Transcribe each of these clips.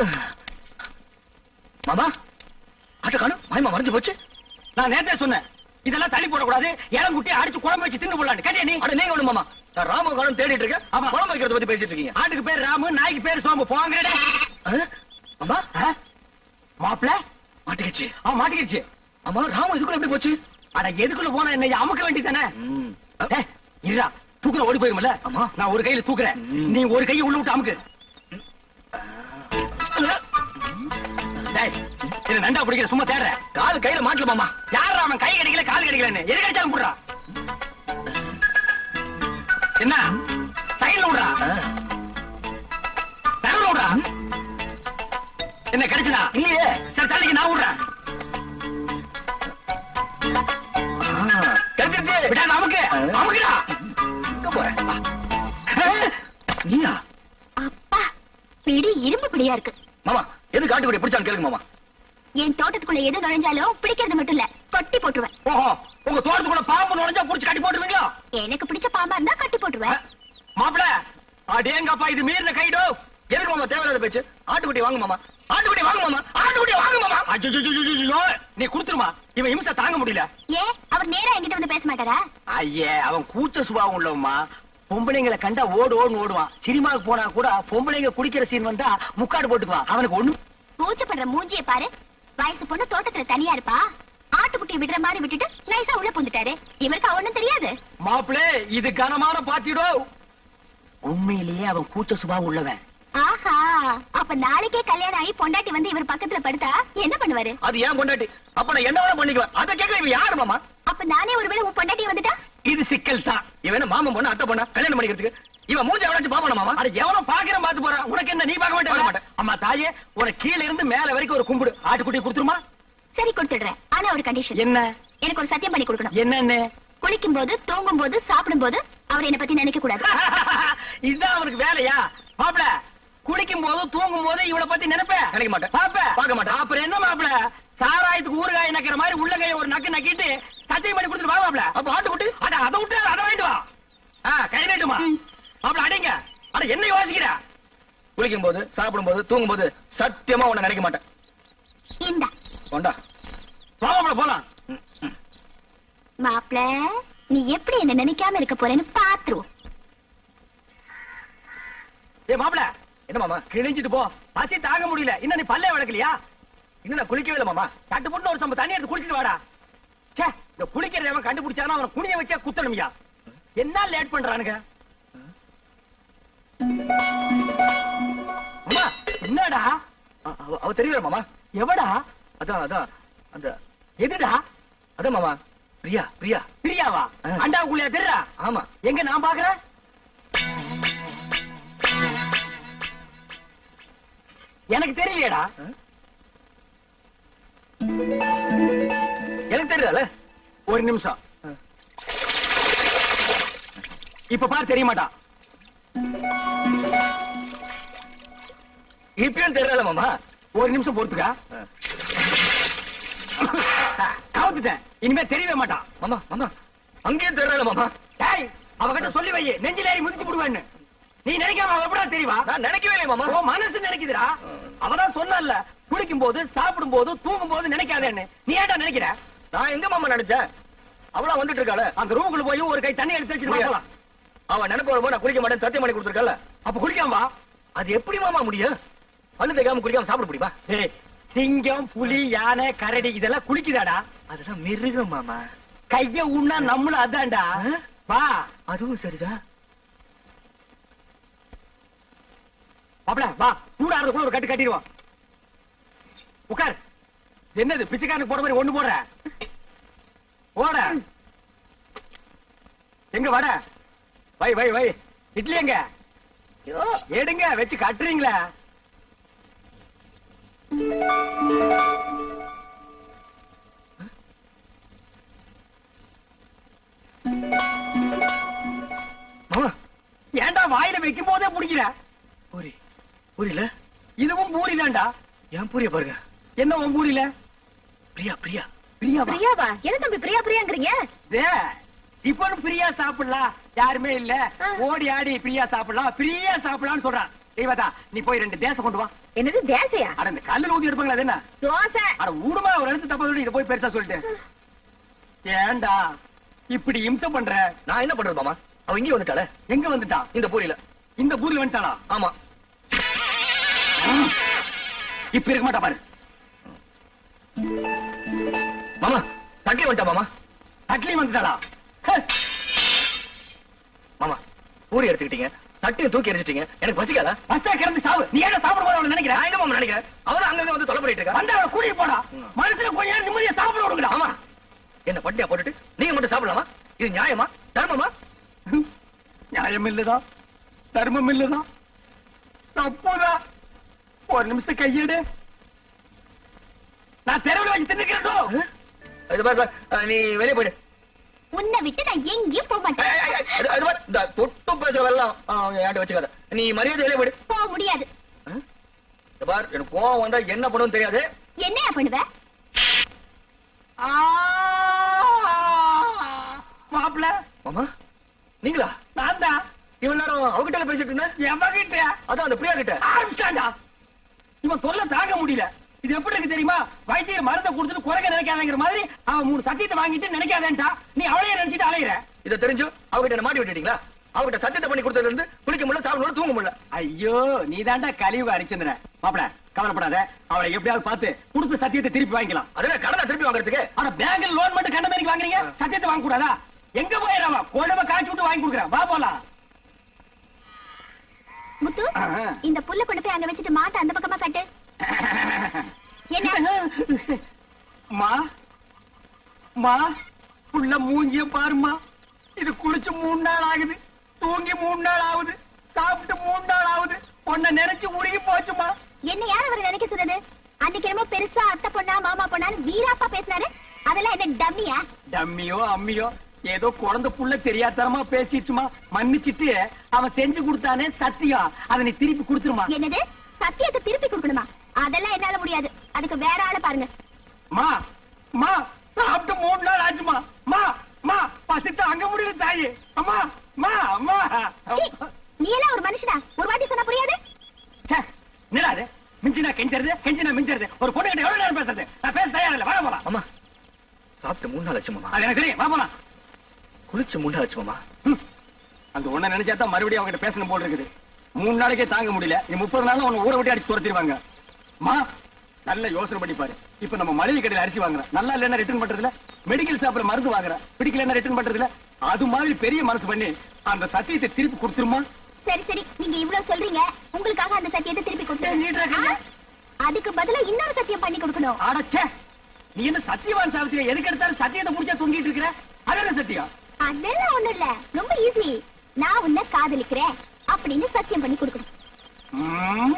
மாமா ஆட்ட காணும் மாயமா மறைஞ்சு போச்சு நான் நேத்தே சொன்னேன் இதெல்லாம் தள்ளி போடக்கூடாது இளங்குட்டி அடிச்சு குழம்பு வச்சு தின்னு போடலான்னு கேட்டியா நீ அட நீங்க ஒண்ணு மாமா நான் ராம காணும் தேடிட்டு இருக்கேன் ஆமா. குழம்பு வைக்கிறத பத்தி பேசிட்டு இருக்கீங்க ஆட்டுக்கு பேர் ராமு நாய்க்கு பேர் சோம்பு போங்கடே ஆ? மாமா மாப்பிள மாட்டிக்கிச்சு அவன் மாட்டிக்கிச்சு ஆமா ராம இதுக்குள்ள எப்படி போச்சு அட எதுக்குள்ள போனா என்ன அமுக்க வேண்டியதானே ம். இருடா தூக்குற ஓடி போயிருமல ஆமா. நான் ஒரு கையில தூக்குறேன் ம். நீ ஒரு கையை உள்ள விட்டு அமுக்கு டேய் இது நண்டா பிடிக்கிற சும்மா தேடுற கால் கையில மாட்டல மாமா யார் அவன் கை கிடைக்கல கால் கிடைக்கலன்னு எது கிடைச்சாலும் போடுறா என்ன சைடுல விடுறா ஆ. நடுவுல விடுறா என்ன கிடைச்சதா இல்லையே சரி தள்ளிக்கு நான் விடுறேன் ஆ, கிடைச்சிருச்சு விடா நமக்கு அமுக்குடா எங்க போற வா. நீயா அப்பா பிடி இரும்பு பிடியா இருக்கு மாமா எது காட்டுக்குடி பிடிச்சான்னு கேளுங்க மாமா என் தோட்டத்துக்குள்ள எது நுழைஞ்சாலும் பிடிக்கிறது மட்டும் இல்ல கொட்டி போட்டுருவேன் ஓஹோ உங்க தோட்டத்துக்குள்ள பாம்பு நுழைஞ்சா புடிச்சு கட்டி போட்டுருவீங்களா எனக்கு பிடிச்ச பாம்பா இருந்தா கட்டி போட்டுருவேன் மாப்பிள அடேங்கப்பா இது மீறின கைடோ எதுக்கு மாமா தேவையில்லாத பேச்சு ஆட்டுக்குட்டி வாங்க மாமா ஆட்டுக்குட்டி வாங்க மாமா ஆட்டுக்குட்டி வாங்க மாமா அஜ்ஜோ நீ குடுத்துருமா இவன் இம்சை தாங்க முடியல ஏன் அவர் நேரா என்கிட்ட வந்து பேச மாட்டாரா ஐயே அவன் கூச்ச சுபாவம் உள்ளவம்மா பொம்பளைங்களை கண்டா ஓடு ஓடுன்னு ஓடுவான் சினிமாவுக்கு போனா கூட பொம்பளைங்க குடிக்கிற சீன் வந்தா முக்காடு போட்டுக்குவான் அவனுக்கு ஒண்ணு பூச்சப்படுற மூஞ்சிய பாரு வயசு பொண்ணு தோட்டத்துல தனியா இருப்பா ஆட்டுக்குட்டியை விடுற மாதிரி விட்டுட்டு நைஸா உள்ள புந்துட்டாரு இவருக்கு ஒண்ணும் தெரியாது மாப்பிளே இது கனமான பாத்திடோ உண்மையிலேயே அவன் கூச்ச சுபாவம் உள்ளவன் ஆஹா அப்ப நாளைக்கே கல்யாணம் ஆகி பொண்டாட்டி வந்து இவர் பக்கத்துல படுத்தா என்ன பண்ணுவாரு அது ஏன் பொண்டாட்டி அப்ப நான் என்ன வேணா பண்ணிக்குவேன் அதை கேட்க இவன் யாரு மாமா அப்ப நானே ஒருவேளை உன் பொண்டாட்டி வந்துட்டா இது சிக்கல் தான் இவன் என்ன மாமன் பொண்ணு அத்தை பொண்ணா கல்யாணம் பண்ணிக்கிறதுக்கு இவன் மூஞ்ச எவனாச்சும் பாப்பானா மாமா அட எவனோ பாக்குறேன் பாத்து போறான் உனக்கு என்ன நீ பார்க்க பார்க்க மாட்டே மாட்டேன். அம்மா தாயே உனக்கு கீழ இருந்து மேல வரைக்கும் ஒரு கும்பிடு ஆட்டுக்குட்டி கொடுத்துருமா சரி கொடுத்துடுறேன் ஆனா ஒரு கண்டிஷன் என்ன எனக்கு ஒரு சத்தியம் பண்ணி கொடுக்கணும் என்னன்னு குளிக்கும் போது தூங்கும் போது சாப்பிடும் போது அவர் என்ன பத்தி நினைக்க கூடாது இதுதான் அவனுக்கு வேலையா மாப்பிள குளிக்கும் போது தூங்கும் போது இவளை பத்தி நினைப்ப நினைக்க மாட்டேன். பாப்ப பார்க்க மாட்டேன். அப்புறம் என்ன மாப்பிள சாராயத்துக்கு ஊறுகாய் நக்கிற மாதிரி உள்ளங்கைய ஒரு நக்கு நக்கிட்டு சத்தியம் பண்ணி கொடுத்துட்டு வா மாப்பிள அப்ப ஆட்டுக்குட்டி அட அதை விட்டு அதை வாங்கிட்டு வா ஆ, கை நீட்டுமா மாப்பிள அடிங்க அட என்ன யோசிக்கிற குளிக்கும் போது சாப்பிடும் போது தூங்கும் போது சத்தியமா உன்னை நினைக்க மாட்டேன் இந்த கொண்டா வா மாப்பிள போலாம் மாப்பிள நீ எப்படி என்ன நினைக்காம இருக்க போறேன்னு பாத்துருவோம் ஏ மாப்பிள என்ன மாமா கிழிஞ்சிட்டு போ பசி தாங்க முடியல இன்னும் நீ பல்லே விளக்கலையா இன்னும் நான் குளிக்கவே இல்லை மாமா கட்டு போட்டு ஒரு சம்ப தண்ணி எடுத்து குளிச்சிட்டு வாடா ச்சே இந்த குளிக்கிறத அவன் கண்டுபிடிச்சானா அவன் குனிய வச்சா குத்தணும்யா என்ன லேட் பண்றானுங்க அம்மா என்னடா அ- அவ அவ தெரியல மாமா எவடா அதான் அதான் அந்த எதுடா அதான் மாமா பிரியா பிரியா பிரியாவா ஆ. அண்டாவுக்குள்ளே தெரியறா ஆமா எங்க நான் பாக்குறேன் எனக்கு தெரியலையேடா எனக்கு தெரியல ஒரு நிமிஷம் இப்ப பாரு தெரிய மாட்டான் இப்பயும் தெரியல மாமா ஒரு நிமிஷம் பொறுத்துக்கா கவுத்துட்டேன் இனிமே தெரியவே மாட்டான் மாமா மாமா அங்கேயும் தெரியல மாமா டேய் அவகிட்ட சொல்லி வை நெஞ்சில ஏறி மிதிச்சு விடுவேன்னு நீ நினைக்காம அவ எப்படா தெரியவா நான் நினைக்கவே இல்லை மாமா உன் மனசு நினைக்குதுடா அவதான் சொன்னல குளிக்கும் போது சாப்பிடும் போது தூங்கும் போது நினைக்காதேன்னு நீ ஏன்டா நினைக்கிற நான் எங்க மாமா நினைச்சேன் அவளா வந்துட்டு இருக்காள அந்த ரூமுக்குள்ள போய் ஒரு கை தண்ணி எடுத்து வச்சுட்டு முடியாது. வரலாம் அவ நினைப்பு வரும்போது நான் குளிக்க மாட்டேன் சத்தியம் பண்ணி கொடுத்துருக்கல அப்ப குளிக்காம வா அது எப்படி மாமா முடியும் பல்லு தேய்க்காம குளிக்காம சாப்பிட முடியுமா ஏய் சிங்கம் புலி யானை கரடி இதெல்லாம் குளிக்குதாடா அதெல்லாம் மிருகம் மாமா கைய உண்ணா நம்மளும் அதான்டா ஆ? வா அதுவும் சரிதான் மாப்ள வா கூடாறதுக்குள்ள ஒரு கட்டு கட்டிடுவோம் உட்கார் என்னது பிச்சைக்காரனுக்கு போற மாதிரி ஒண்ணு போடுற போட எங்க வட வை வை வை இட்லி எங்க எடுங்க வச்சு கட்டுறீங்களா மாமா ஏன்டா வாயில வைக்கும் போதே பிடிக்கிற பூரி பூரியில இதுவும் பூரி தான்டா ஏன் பூரிய பாருங்க என்ன உன் பூரியில பிரியா பிரியா பிரியாவா பிரியாவா என்ன தம்பி பிரியா பிரியாங்கிறீங்க டே, இப்ப பிரியா சாப்பிடலாம் யாருமே இல்ல ஆ. ஓடி ஆடி பிரியா சாப்பிடலாம் பிரியா சாப்பிடலாம்னு சொல்றான் தெய்வதா நீ போய் ரெண்டு தேசம் கொண்டு வா என்னது தேசையா அட இந்த கல்லுல ஊதி எடுப்பாங்களா அது என்ன தோசை அட ஊடுமா ஒரு இடத்து தப்பா சொல்லி இத போய் பெருசா சொல்லிட்டு ஏன்டா இப்படி இம்சை பண்ற நான் என்ன பண்றது மாமா அவ இங்கே வந்துட்டாளே எங்க வந்துட்டான் இந்த பூரியில இந்த பூர்ல வந்துட்டானா ஆமா இப்ப இருக்க மாட்டா பாரு மாமா தட்டி வந்துட்டா மாமா தட்லயும் வந்துட்டாளா ஹே, மாமா பூரி எடுத்துக்கிட்டீங்க தட்டியை தூக்கி எரிஞ்சிட்டீங்க எனக்கு பசிக்காதா பச்சை கிடந்து சாவு நீ என்ன சாப்பிட போது அவளை நினைக்கிற நான் என்ன மாமா நினைக்கிறேன் அவதான் அங்கங்க வந்து தொலை பண்ணிட்டு இருக்கா வந்து அவளை கூட்டிட்டு போடா மனசுல கொஞ்ச நேரம் நிம்மதியா சாப்பிட விடுங்கடா ஆமா என்ன பட்டியா போட்டுட்டு நீங்க மட்டும் சாப்பிடலாமா இது நியாயமா தர்மமா நியாயம் இல்லதா தர்மம் இல்லதா தப்புதா ஒரு நிமிஷம் கையெடு நான் தெருவில் வச்சு தின்னுக்கிறேன் இது பாரு, பாரு, அஹ், நீ வெளியே போயிடு உன்னை விட்டு நான் எங்கேயும் போக ஏய், ஏய், மாட்டேன் ஏய், அது- அது பாரு, இந்த தொட்டு பேசுறதெல்லாம் ஏன்ட்டு வச்சுக்காத நீ மரியாதை வெளியே போயிடு போக முடியாது இது பார் எனக்கு கோவம் வந்தா என்ன பண்ணுன்னு தெரியாது என்னையா பண்ணுவ மாப்பிள மாமா நீங்களா நான் தான் இவ்வளவு நேரம் அவகிட்ட பேசிட்டு இருந்தேன் எவகிட்ட அதான் அந்த பிரியா கிட்ட ஆரம்பிச்சாண்டா இவன் தொல்லை தாங்க முடியல இது எப்படி இருக்கு தெரியுமா வைத்தியர் மருந்தை கொடுத்துட்டு குறைக்க நினைக்காதங்கிற மாதிரி அவன் மூணு சத்தியத்தை வாங்கிட்டு நினைக்காதேன்டா நீ அவளையே நினைச்சிட்டு அலையிற இதை தெரிஞ்சு அவகிட்ட என்ன மாட்டி விட்டுட்டீங்களா அவகிட்ட சத்தியத்தை பண்ணி கொடுத்ததுல இருந்து குளிக்க முடியல சாப்பிட முடியல தூங்க முடியல ஐயோ நீ தாண்டா கழிவு அரிச்சந்திர மாப்பிள கவலைப்படாத அவளை எப்படியாவது பார்த்து கொடுத்த சத்தியத்தை திருப்பி வாங்கிக்கலாம் அதெல்லாம் கடனை திருப்பி வாங்குறதுக்கு ஆனா பேங்க்ல லோன் மட்டும் கண்ட மாதிரி வாங்குறீங்க சத்தியத்தை வாங்க கூடாதா எங்க போயிடாம குழம்பு காய்ச்சி விட்டு வாங்கி கொடுக்குறேன் வா போலாம் முத்து ஆஹா. இந்த புல்ல கொண்டு போய் அங்க வச்சுட்டு மாட்டை அந்த பக்கமா கட்டு என்ன மா மா புள்ள மூஞ்சிய பாருமா இது குளிச்சு மூணு நாள் ஆகுது தூங்கி மூணு நாள் ஆகுது சாப்பிட்டு மூணு நாள் ஆகுது உன்னை நினைச்சு உருகி போச்சுமா என்ன யார் அவர் நினைக்க சொன்னது அன்னைக்கு என்னமோ பெருசா அத்தை பொண்ணா மாமா பொண்ணான்னு வீராப்பா பேசினாரு அதெல்லாம் என்ன டம்மியா டம்மியோ அம்மியோ ஏதோ குழந்தை புள்ள தெரியாதனமா பேசிடுச்சுமா மன்னிச்சிட்டு அவன் செஞ்சு கொடுத்தானே சத்தியம் அதை நீ திருப்பி கொடுத்துருமா என்னது சத்தியத்தை திருப்பி கொடுக்கணுமா அதெல்லாம் என்னால முடியாது அதுக்கு வேற ஆளை பாருங்க மா மா சாப்பிட்டு மூணு நாள் ஆச்சுமா மா மா பசித்து அங்க முடியல தாயி அம்மா மா அம்மா சீ, நீ எல்லாம் ஒரு மனுஷனா ஒரு வாட்டி சொன்னா புரியாது ச்சே, என்னடா இது மிஞ்சினா கெஞ்சறது கெஞ்சினா மிஞ்சறது ஒரு பொண்ணு கிட்ட எவ்வளவு நேரம் பேசுறது நான் பேச தயாரில்ல வர போலாம் ஆமா சாப்பிட்டு மூணு நாள் ஆச்சு மாமா அது எனக்கு தெரியும் வா போலாம் குளிச்சு மூணு நாள் ஆச்சு மாமா ம். அந்த ஒண்ண நினைச்சா தான் மறுபடியும் அவங்க பேசணும் போல இருக்குது மூணு நாளைக்கே தாங்க முடியல நீ முப்பது நாள் உன்னை ஊரை விட்டு அடிச்சு துரத்திடுவாங்க மா நல்ல யோசனை பண்ணி பாரு இப்ப நம்ம மளிகை கடையில அரிசி வாங்குறோம் நல்லா இல்லைன்னா ரிட்டர்ன் பண்றதுல மெடிக்கல் ஷாப்ல மருந்து வாங்குறேன் பிடிக்கலன்னா ரிட்டர்ன் பண்றதுல அது மாதிரி பெரிய மனசு பண்ணி அந்த சத்தியத்தை திருப்பி கொடுத்துருமா சரி சரி நீங்க இவ்வளவு சொல்றீங்க உங்களுக்காக அந்த சத்தியத்தை திருப்பி ஏய், நீட்டா கொடுத்து கையா. அதுக்கு பதிலா இன்னொரு சத்தியம் பண்ணி கொடுக்கணும் அடச்சே நீ என்ன சத்தியவான் சாவித்திரி எதுக்கு எடுத்தாலும் சத்தியத்தை முடிச்சா தொங்கிட்டு இருக்கிற அது என்ன சத்தியம் அதெல்லாம் ஒண்ணும் இல்ல ரொம்ப ஈஸி நான் உன்னை காதலிக்கிறேன் அப்படின்னு சத்தியம் பண்ணி கொடுக்கணும் ம்,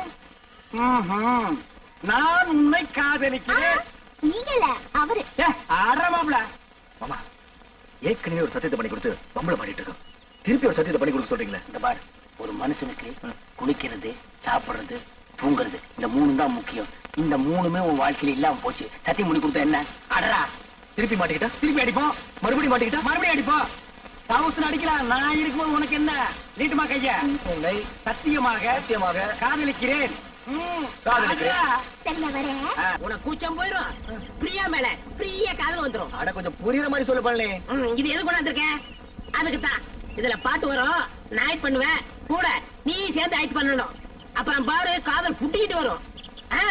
ம்ஹும். நான் உன்னை ஆ, காதலிக்கிறேன் நீங்க இல்ல அவரு ஏ, அட மாப்ள மாமா ஏற்கனவே ஒரு சத்தியத்தை பண்ணி கொடுத்து பம்பளை பண்ணிட்டு இருக்கோம் திருப்பி ஒரு சத்தியத்தை பண்ணி கொடுக்க சொல்றீங்களே இந்த பாரு ஒரு மனுஷனுக்கு குளிக்கிறது சாப்பிடுறது தூங்குறது இந்த மூணு தான் முக்கியம் இந்த மூணுமே உன் வாழ்க்கையில இல்லாம போச்சு சத்தியம் பண்ணி கொடுத்தா என்ன அடரா திருப்பி மாட்டிக்கிட்டா திருப்பி அடிப்போம் மறுபடியும் மாட்டிக்கிட்டா மறுபடியும் அடிப்போம் தவசன் அடிக்கலாம் நான் இருக்கும்போது உனக்கு என்ன நீட்டுமா கைய உன்னை சத்தியமாக சத்தியமாக காதலிக்கிறேன் ம், காதலிக்கிறேன். அடரா. சரி நான் வரேன் ஆ, உனக்கு கூச்சம் போயிடும் பிரியா மேல பிரிய காதல் வந்துரும் அட கொஞ்சம் புரியுற மாதிரி சொல்ல பண்ணலே ம், இது எது கொண்டாந்துருக்கேன் அதுக்கு தான் இதுல பாட்டு வரும் நான் ஆக்ட் பண்ணுவேன் கூட நீ சேர்ந்து ஆக்ட் பண்ணணும் அப்புறம் பாரு காதல் புட்டிக்கிட்டு வரும் ஆ,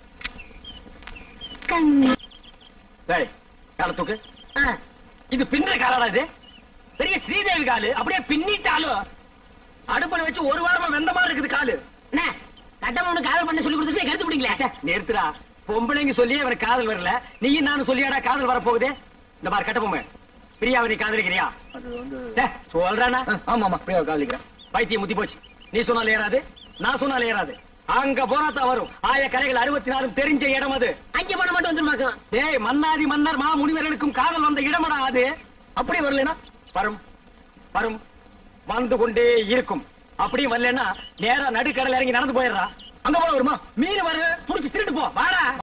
கண்ணு டேய், காலை தூக்கு ஆ. இது பின்ன காலடா இது பெரிய ஸ்ரீதேவி காலு அப்படியே பின்னிட்டாலும் அடுப்புல வச்சு ஒரு வாரமா வெந்த மாதிரி இருக்குது காலு என்ன கட்டம் ஒண்ணு காதல் பண்ண சொல்லி கொடுத்துட்டு கருத்து பிடிங்களே நிறுத்துடா பொம்பளைங்க சொல்லி அவனுக்கு காதல் வரல நீயும் நானும் சொல்லியாடா காதல் வர போகுது இந்த மாதிரி கட்ட பொம்மை பிரியாவை நீ காதலிக்கிறியா அது வந்து டேய், சொல்றானா ஆ, ஆமா ஆமா பிரியாவை காதலிக்கிறேன் பைத்தியம் முத்தி போச்சு நீ சொன்னாலும் ஏறாது நான் சொன்னாலும் ஏறாது அங்க போனாதான் வரும் ஆய கரைகள் அறுபத்தி நாலும் தெரிஞ்ச இடம் அது அங்க போன மட்டும் வந்துருமாக்கும் டேய் மன்னாதி மன்னர் மா முனிவர்களுக்கும் காதல் வந்த இடமடா அது அப்படி வரலனா வரும் வரும் வந்து கொண்டே இருக்கும் அப்படியும் வரலன்னா நேரா நடுக்கடல் இறங்கி நடந்து போயிடுறா அங்க போல வருமா மீன் வரு புடிச்சு திருட்டு போ வாடா